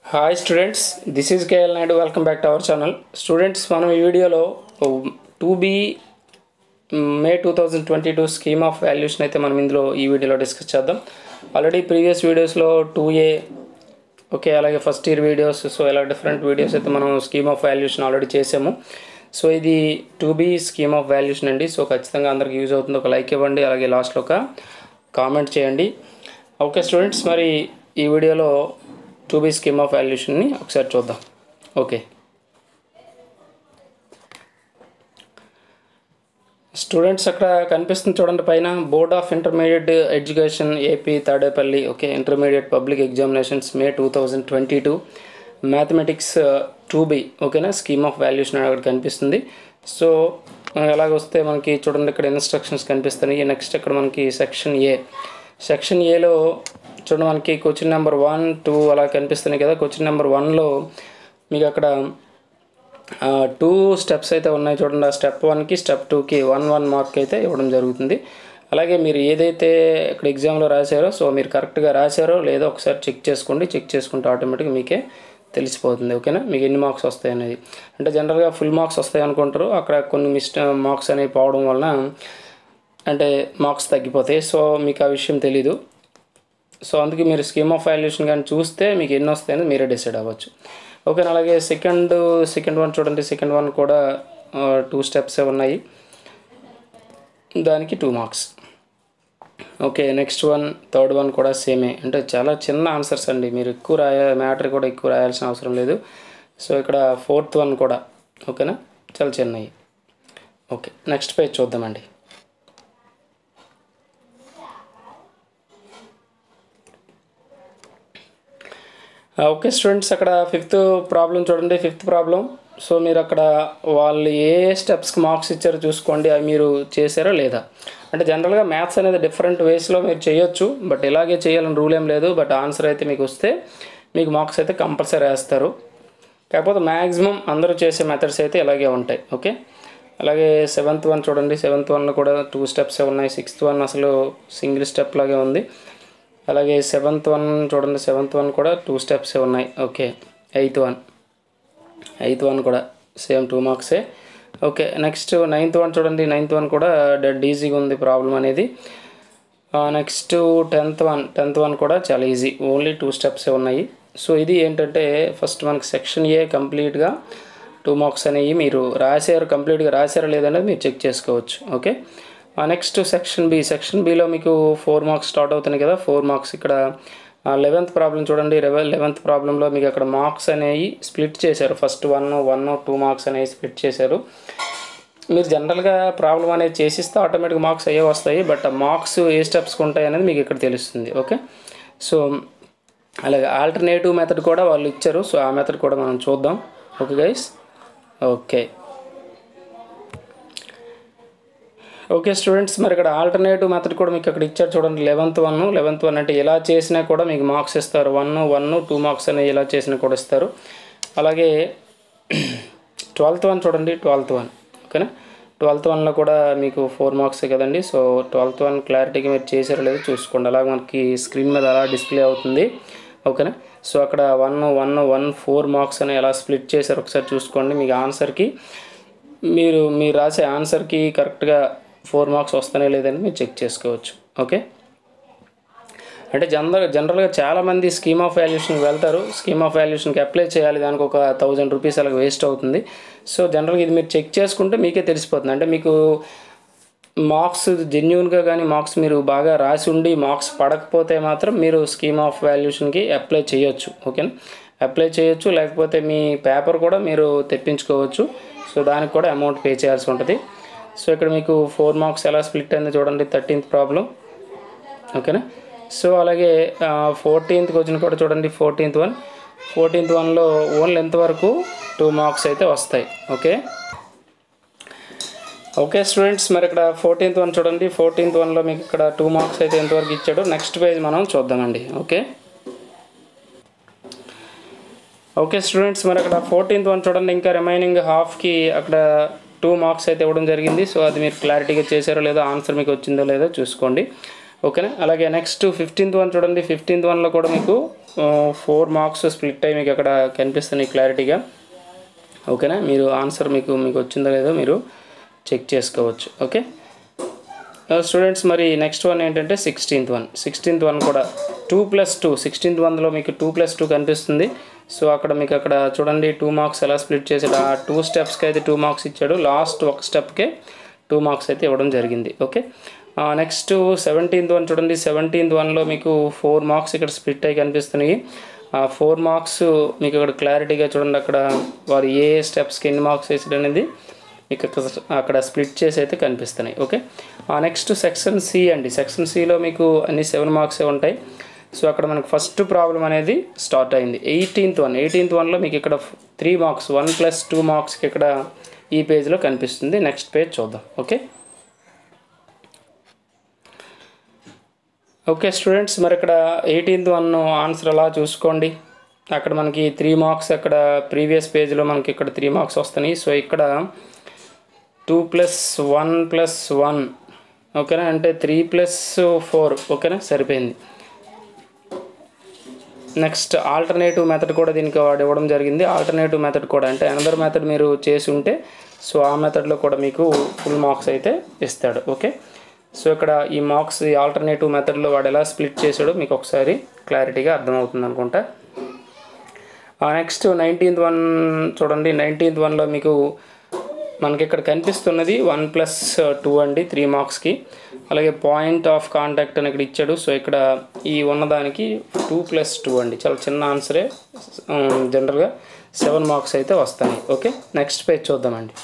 hi students this is K L Naidu welcome back to our channel students మనం ఈ వీడియోలో two B May two thousand twenty two scheme of valuation అయితే మనం ఇందులో ఈ వీడియోలో డిస్కస్ చేద్దాం ఆల్రెడీ ప్రీవియస్ వీడియోస్లో టూ ఏ ఓకే అలాగే ఫస్ట్ ఇయర్ వీడియోస్ సో ఇలా డిఫరెంట్ వీడియోస్ అయితే మనం స్కీమ్ ఆఫ్ వాల్యూషన్ ఆల్రెడీ చేసాము సో ఇది two B scheme of valuation అండి సో ఖచ్చితంగా అందరికి యూజ్ అవుతుంది ఒక లైక్ ఇవ్వండి అలాగే లాస్ట్లో ఒక కామెంట్ చేయండి ఓకే స్టూడెంట్స్ మరి ఈ వీడియోలో టూ బీ స్కీమ్ ఆఫ్ వాల్యూషన్ని ఒకసారి చూద్దాం ఓకే స్టూడెంట్స్ అక్కడ కనిపిస్తుంది చూడండి పైన board of intermediate education AP Tadepalli okay intermediate public examinations May two thousand twenty two mathematics two B ఓకేనా స్కీమ్ ఆఫ్ వాల్యూషన్ అక్కడ కనిపిస్తుంది సో మనం ఎలాగ వస్తే మనకి చూడండి ఇక్కడ ఇన్స్ట్రక్షన్స్ కనిపిస్తున్నాయి నెక్స్ట్ ఇక్కడ మనకి సెక్షన్ ఏ సెక్షన్ ఏలో చూడండి మనకి క్వశ్చన్ నెంబర్ వన్ టూ అలా కనిపిస్తున్నాయి కదా క్వశ్చన్ నెంబర్ వన్లో మీకు అక్కడ టూ స్టెప్స్ అయితే ఉన్నాయి చూడండి ఆ స్టెప్ వన్కి స్టెప్ టూకి వన్ వన్ మార్క్ అయితే ఇవ్వడం జరుగుతుంది అలాగే మీరు ఏదైతే ఇక్కడ ఎగ్జామ్లో రాశారో సో మీరు కరెక్ట్గా రాశారో లేదో ఒకసారి చెక్ చేసుకోండి చెక్ చేసుకుంటే ఆటోమేటిక్గా మీకే తెలిసిపోతుంది ఓకేనా మీకు ఎన్ని మార్క్స్ వస్తాయి అనేది అంటే జనరల్గా ఫుల్ మార్క్స్ వస్తాయి అనుకుంటారు అక్కడ కొన్ని మిస్ట మార్క్స్ అనేవి పోవడం వలన అంటే మార్క్స్ తగ్గిపోతాయి సో మీకు ఆ విషయం తెలీదు సో అందుకే మీరు స్కీమ్ ఆఫ్ వాల్యుయేషన్ కానీ చూస్తే మీకు ఎన్ని వస్తాయని మీరే డిసైడ్ అవ్వచ్చు ఓకే అలాగే సెకండ్ సెకండ్ వన్ చూడండి సెకండ్ వన్ కూడా టూ స్టెప్సే ఉన్నాయి దానికి two marks okay next one third one కూడా సేమే అంటే చాలా చిన్న ఆన్సర్స్ అండి మీరు ఎక్కువ రాయ మ్యాటర్ కూడా ఎక్కువ రాయాల్సిన అవసరం లేదు సో ఇక్కడ ఫోర్త్ వన్ కూడా ఓకేనా చాలా చిన్నవి ఓకే నెక్స్ట్ పేజ్ చూద్దామండి ఓకే స్టూడెంట్స్ అక్కడ ఫిఫ్త్ ప్రాబ్లం చూడండి ఫిఫ్త్ ప్రాబ్లం సో మీరు అక్కడ వాళ్ళు ఏ స్టెప్స్కి మార్క్స్ ఇచ్చారో చూసుకోండి అవి మీరు చేశారో లేదా అంటే జనరల్గా మ్యాథ్స్ అనేది డిఫరెంట్ వేస్లో మీరు చేయొచ్చు బట్ ఇలాగే చేయాలని రూల్ ఏం లేదు బట్ ఆన్సర్ అయితే మీకు వస్తే మీకు మార్క్స్ అయితే కంపల్సరీ వేస్తారు కాకపోతే మ్యాక్సిమం అందరూ చేసే మెథడ్స్ అయితే ఇలాగే ఉంటాయి ఓకే అలాగే సెవెంత్ వన్ చూడండి సెవెంత్ వన్లో కూడా టూ స్టెప్స్ ఉన్నాయి సిక్స్త్ వన్ అసలు సింగిల్ స్టెప్ లాగే ఉంది అలాగే సెవెంత్ వన్ చూడండి సెవెంత్ వన్ కూడా టూ స్టెప్స్ ఉన్నాయి okay eighth one eighth one కూడా సేమ్ టూ మార్క్సే ఓకే నెక్స్ట్ నైన్త్ వన్ చూడండి నైన్త్ వన్ కూడా డెడ్ ఈజీగా ఉంది ప్రాబ్లం అనేది next tenth one tenth one కూడా చాలా ఈజీ ఓన్లీ టూ స్టెప్సే ఉన్నాయి సో ఇది ఏంటంటే ఫస్ట్ మనకి సెక్షన్ ఏ కంప్లీట్గా టూ మార్క్స్ అనేవి మీరు రాశారు కంప్లీట్గా రాశారా లేదనేది మీరు చెక్ చేసుకోవచ్చు okay next section B section బిలో మీకు ఫోర్ మార్క్స్ స్టార్ట్ అవుతున్నాయి కదా ఫోర్ మార్క్స్ ఇక్కడ లెవెంత్ ప్రాబ్లం చూడండి లెవెంత్ ప్రాబ్లంలో మీకు అక్కడ మార్క్స్ అనేవి స్ప్లిట్ చేశారు first one one two marks అనేవి స్ప్లిట్ చేశారు మీరు జనరల్గా ప్రాబ్లం అనేది చేసిస్తే ఆటోమేటిక్ మార్క్స్ అయ్యే వస్తాయి బట్ మార్క్స్ ఏ స్టెప్స్కి ఉంటాయి అనేది మీకు ఇక్కడ తెలుస్తుంది ఓకే సో అలాగే ఆల్టర్నేటివ్ మెథడ్ కూడా వాళ్ళు ఇచ్చారు సో ఆ మెథడ్ కూడా మనం చూద్దాం okay guys okay okay students మరి ఇక్కడ ఆల్టర్నేటివ్ మెథడ్ కూడా మీకు అక్కడ ఇచ్చారు చూడండి లెవెంత్ వన్ లెవెంత్ వన్ అంటే ఎలా చేసినా కూడా మీకు మార్క్స్ ఇస్తారు వన్ వన్ టూ మార్క్స్ అనేవి ఎలా చేసినా కూడా ఇస్తారు అలాగే ట్వెల్త్ వన్ చూడండి ట్వెల్త్ వన్ ఓకేనా ట్వెల్త్ వన్లో కూడా మీకు ఫోర్ మార్క్స్ కదండి సో ట్వెల్త్ వన్ క్లారిటీగా మీరు చేసారో లేదో చూసుకోండి అలాగే మనకి స్క్రీన్ మీద అలా డిస్ప్లే అవుతుంది ఓకేనా సో అక్కడ one one one four marks అని ఎలా స్ప్లిట్ చేశారు ఒకసారి చూసుకోండి మీకు ఆన్సర్కి మీరు మీరు రాసే ఆన్సర్కి కరెక్ట్గా ఫోర్ మార్క్స్ వస్తానే లేదని మీరు చెక్ చేసుకోవచ్చు ఓకే అంటే జనరల్ జనరల్గా చాలామంది స్కీమ్ ఆఫ్ వాల్యూషన్కి వెళ్తారు స్కీమ్ ఆఫ్ వాల్యూషన్కి అప్లై చేయాలి దానికి ఒక థౌజండ్ రూపీస్ అలాగే వేస్ట్ అవుతుంది సో జనరల్గా ఇది మీరు చెక్ చేసుకుంటే మీకే తెలిసిపోతుంది అంటే మీకు మార్క్స్ జెన్యున్గా కానీ మార్క్స్ మీరు బాగా రాసి ఉండి మార్క్స్ పడకపోతే మాత్రం మీరు స్కీమ్ ఆఫ్ వాల్యూషన్కి అప్లై చేయొచ్చు ఓకేనా అప్లై చేయొచ్చు లేకపోతే మీ పేపర్ కూడా మీరు తెప్పించుకోవచ్చు సో దానికి కూడా అమౌంట్ పే చేయాల్సి ఉంటుంది సో ఇక్కడ మీకు ఫోర్ మార్క్స్ ఎలా స్ప్లిట్ అయింది చూడండి థర్టీన్త్ ప్రాబ్లం ఓకేనా సో అలాగే ఫోర్టీన్త్కి వచ్చిన కూడా చూడండి ఫోర్టీన్త్ వన్ ఫోర్టీన్త్ వన్లో ఓన్లీ ఎంతవరకు టూ మార్క్స్ అయితే వస్తాయి ఓకే ఓకే స్టూడెంట్స్ మరి ఇక్కడ ఫోర్టీన్త్ వన్ చూడండి ఫోర్టీన్త్ వన్లో మీకు ఇక్కడ టూ మార్క్స్ అయితే ఎంతవరకు ఇచ్చాడో నెక్స్ట్ పేజ్ మనం చూద్దామండి ఓకే ఓకే స్టూడెంట్స్ మరి అక్కడ ఫోర్టీన్త్ వన్ చూడండి ఇంకా రిమైనింగ్ హాఫ్కి అక్కడ టూ మార్క్స్ అయితే ఇవ్వడం జరిగింది సో అది మీరు క్లారిటీగా చేశారో లేదో ఆన్సర్ మీకు వచ్చిందో లేదో చూసుకోండి ఓకేనా అలాగే నెక్స్ట్ ఫిఫ్టీన్త్ వన్ చూడండి ఫిఫ్టీన్త్ వన్లో కూడా మీకు ఫోర్ మార్క్స్ స్ప్లిట్ అయ్యి మీకు అక్కడ కనిపిస్తున్నాయి క్లారిటీగా ఓకేనా మీరు ఆన్సర్ మీకు మీకు వచ్చిందో లేదో మీరు చెక్ చేసుకోవచ్చు ఓకే స్టూడెంట్స్ మరి నెక్స్ట్ వన్ ఏంటంటే సిక్స్టీన్త్ వన్ సిక్స్టీన్త్ వన్ కూడా టూ ప్లస్ టూ సిక్స్టీన్త్ వన్లో మీకు టూ ప్లస్ టూ కనిపిస్తుంది సో అక్కడ మీకు అక్కడ చూడండి టూ మార్క్స్ ఎలా స్ప్లిట్ చేసాడు ఆ టూ స్టెప్స్కి అయితే టూ మార్క్స్ ఇచ్చాడు లాస్ట్ ఒక స్టెప్కే టూ మార్క్స్ అయితే ఇవ్వడం జరిగింది ఓకే నెక్స్ట్ సెవెంటీన్త్ వన్ చూడండి సెవెంటీన్త్ వన్లో మీకు ఫోర్ మార్క్స్ ఇక్కడ స్ప్లిట్ అయ్యి కనిపిస్తున్నాయి ఆ ఫోర్ మార్క్స్ మీకు ఇక్కడ క్లారిటీగా చూడండి అక్కడ వారు ఏ స్టెప్స్కి ఎన్ని మార్క్స్ వేసాడు అనేది మీకు అక్కడ అక్కడ స్ప్లిట్ చేసి అయితే కనిపిస్తున్నాయి ఓకే నెక్స్ట్ సెక్షన్ సి అండి సెక్షన్ సిలో మీకు అన్ని సెవెన్ మార్క్సే ఉంటాయి సో అక్కడ మనకు ఫస్ట్ ప్రాబ్లం అనేది స్టార్ట్ అయింది ఎయిటీన్త్ వన్ ఎయిటీన్త్ వన్లో మీకు ఇక్కడ three marks one plus two మార్క్స్కి ఇక్కడ ఈ పేజ్లో కనిపిస్తుంది నెక్స్ట్ పేజ్ చూద్దాం ఓకే ఓకే స్టూడెంట్స్ మరి ఇక్కడ ఎయిటీన్త్ వన్ ఆన్సర్ అలా చూసుకోండి అక్కడ మనకి త్రీ మార్క్స్ అక్కడ ప్రీవియస్ పేజ్లో మనకి ఇక్కడ త్రీ మార్క్స్ వస్తున్నాయి సో ఇక్కడ two plus one plus one ఓకేనా అంటే త్రీ ప్లస్ ఫోర్ ఓకేనా సరిపోయింది నెక్స్ట్ ఆల్టర్నేటివ్ మెథడ్ కూడా దీనికి వాడు ఇవ్వడం జరిగింది ఆల్టర్నేటివ్ మెథడ్ కూడా అంటే అనదర్ మెథడ్ మీరు చేసి ఉంటే సో ఆ మెథడ్లో కూడా మీకు ఫుల్ మార్క్స్ అయితే ఇస్తాడు ఓకే సో ఇక్కడ ఈ మార్క్స్ ఈ ఆల్టర్నేటివ్ మెథడ్లో వాడు ఎలా స్ప్లిట్ చేసాడో మీకు ఒకసారి క్లారిటీగా అర్థమవుతుంది అనుకుంటా నెక్స్ట్ నైన్టీన్త్ వన్ చూడండి నైన్టీన్త్ వన్లో మీకు మనకి ఇక్కడ కనిపిస్తున్నది వన్ ప్లస్ టూ అండి త్రీ మార్క్స్కి అలాగే పాయింట్ ఆఫ్ కాంటాక్ట్ అని ఇక్కడ ఇచ్చాడు సో ఇక్కడ ఈ ఉన్నదానికి టూ ప్లస్ టూ అండి చాలా చిన్న ఆన్సరే జనరల్గా సెవెన్ మార్క్స్ అయితే వస్తాయి ఓకే నెక్స్ట్ పేజ్ చూద్దామండి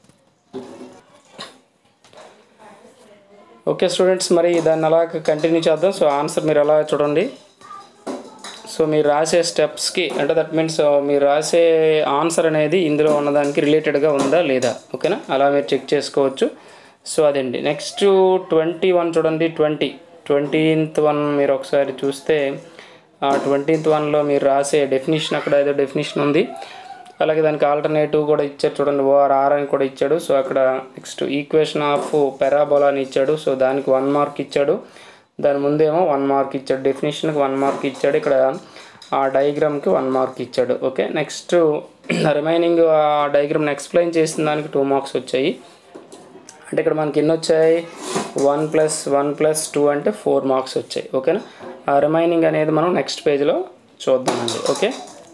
ఓకే స్టూడెంట్స్ మరి దాన్ని అలా కంటిన్యూ చేద్దాం సో ఆన్సర్ మీరు అలా చూడండి సో మీరు రాసే స్టెప్స్కి అంటే దట్ మీన్స్ మీరు రాసే ఆన్సర్ అనేది ఇందులో ఉన్నదానికి రిలేటెడ్గా ఉందా లేదా ఓకేనా అలా మీరు చెక్ చేసుకోవచ్చు సో అదండి నెక్స్ట్ ట్వంటీ వన్ చూడండి ట్వంటీ ట్వంటీన్త్ వన్ మీరు ఒకసారి చూస్తే ఆ ట్వంటీన్త్ వన్లో మీరు రాసే డెఫినేషన్ అక్కడ ఏదో డెఫినేషన్ ఉంది అలాగే దానికి ఆల్టర్నేటివ్ కూడా ఇచ్చాడు చూడండి ఓఆర్ ఆర్ అని కూడా ఇచ్చాడు సో అక్కడ నెక్స్ట్ ఈక్వేషన్ ఆఫ్ పెరాబోలా అని ఇచ్చాడు సో దానికి వన్ మార్క్ ఇచ్చాడు దాని ముందేమో వన్ మార్క్ ఇచ్చాడు డెఫినేషన్కి వన్ మార్క్ ఇచ్చాడు ఇక్కడ ఆ డయాగ్రామ్కి వన్ మార్క్ ఇచ్చాడు ఓకే నెక్స్ట్ రిమైనింగ్ ఆ డయాగ్రామ్ని ఎక్స్ప్లెయిన్ చేసిన దానికి టూ మార్క్స్ వచ్చాయి అంటే ఇక్కడ మనకి ఎన్ని వచ్చాయి one plus one plus two అంటే ఫోర్ మార్క్స్ వచ్చాయి ఓకేనా ఆ రిమైనింగ్ అనేది మనం నెక్స్ట్ పేజ్లో చూద్దామండి ఓకే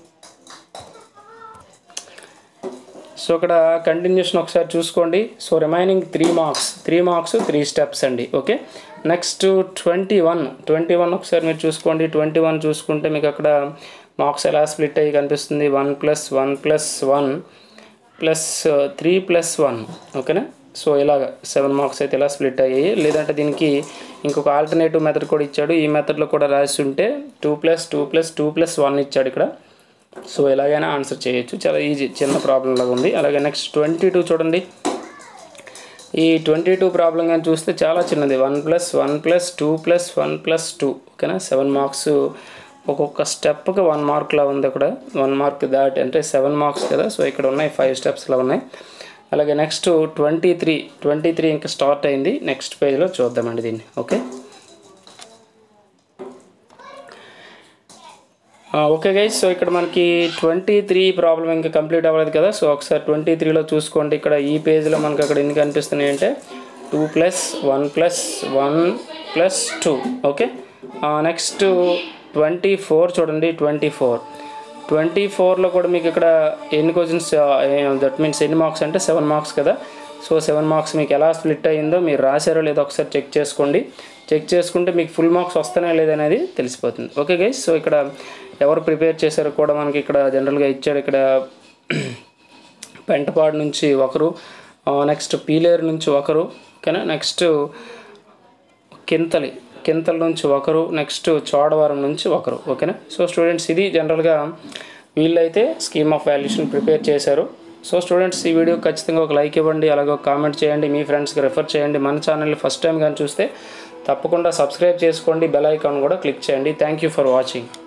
సో ఇక్కడ కంటిన్యూషన్ ఒకసారి చూసుకోండి so remaining three marks three marks three steps అండి okay next twenty one twenty one ఒకసారి మీరు చూసుకోండి ట్వంటీ వన్ చూసుకుంటే మీకు అక్కడ మార్క్స్ ఎలా స్ప్లిట్ అయ్యి కనిపిస్తుంది one plus one plus one plus three plus one ఓకేనా సో ఇలాగ సెవెన్ మార్క్స్ అయితే ఇలా స్ప్లిట్ అయ్యాయి లేదంటే దీనికి ఇంకొక ఆల్టర్నేటివ్ మెథడ్ కూడా ఇచ్చాడు ఈ మెథడ్లో కూడా రాసి ఉంటే two plus two plus two plus one ఇచ్చాడు ఇక్కడ సో ఎలాగైనా ఆన్సర్ చేయొచ్చు చాలా ఈజీ చిన్న ప్రాబ్లం లాగా ఉంది అలాగే నెక్స్ట్ ట్వంటీ టూ చూడండి ఈ ట్వంటీ టూ ప్రాబ్లం కానీ చూస్తే చాలా చిన్నది one plus one plus two plus one plus two ఓకేనా సెవెన్ మార్క్స్ ఒక్కొక్క స్టెప్కి వన్ మార్క్లా ఉంది అక్కడ వన్ మార్క్ దాటి అంటే సెవెన్ మార్క్స్ కదా సో ఇక్కడ ఉన్నాయి ఫైవ్ స్టెప్స్లో ఉన్నాయి అలాగే next twenty three twenty three ఇంకా స్టార్ట్ అయింది నెక్స్ట్ పేజ్లో చూద్దామండి దీన్ని ఓకే ఓకే గైస్ సో ఇక్కడ మనకి ట్వంటీ త్రీ ప్రాబ్లం ఇంకా కంప్లీట్ అవ్వలేదు కదా సో ఒకసారి ట్వంటీ త్రీలో చూసుకోండి ఇక్కడ ఈ పేజ్లో మనకి అక్కడ ఎన్ని కనిపిస్తున్నాయి అంటే two plus one plus one plus two okay next twenty four చూడండి ట్వంటీ ఫోర్ ట్వంటీ ఫోర్లో కూడా మీకు ఇక్కడ ఎన్ని క్వశ్చన్స్ దట్ మీన్స్ ఎన్ని మార్క్స్ అంటే సెవెన్ మార్క్స్ కదా సో సెవెన్ మార్క్స్ మీకు ఎలా స్ప్లిట్ అయ్యిందో మీరు రాశారో లేదో ఒకసారి చెక్ చేసుకోండి చెక్ చేసుకుంటే మీకు ఫుల్ మార్క్స్ వస్తానే లేదనేది తెలిసిపోతుంది ఓకే గైస్ సో ఇక్కడ ఎవరు ప్రిపేర్ చేశారో కూడా మనకి ఇక్కడ జనరల్గా ఇచ్చాడు ఇక్కడ పెంటపాడు నుంచి ఒకరు నెక్స్ట్ పీలేరు నుంచి ఒకరు ఓకేనా నెక్స్ట్ కింతలి కింతల నుంచి ఒకరు నెక్స్ట్ చోడవరం నుంచి ఒకరు ఓకేనా సో స్టూడెంట్స్ ఇది జనరల్గా వీళ్ళైతే స్కీమ్ ఆఫ్ వాల్యుయేషన్ ప్రిపేర్ చేశారు సో స్టూడెంట్స్ ఈ వీడియో ఖచ్చితంగా ఒక లైక్ ఇవ్వండి అలాగే ఒక కామెంట్ చేయండి మీ ఫ్రెండ్స్కి రెఫర్ చేయండి మన ఛానల్ని ఫస్ట్ టైం కానీ చూస్తే తప్పకుండా సబ్స్క్రైబ్ చేసుకోండి బెల్ ఐకాన్ కూడా క్లిక్ చేయండి థ్యాంక్ యూ ఫర్ వాచింగ్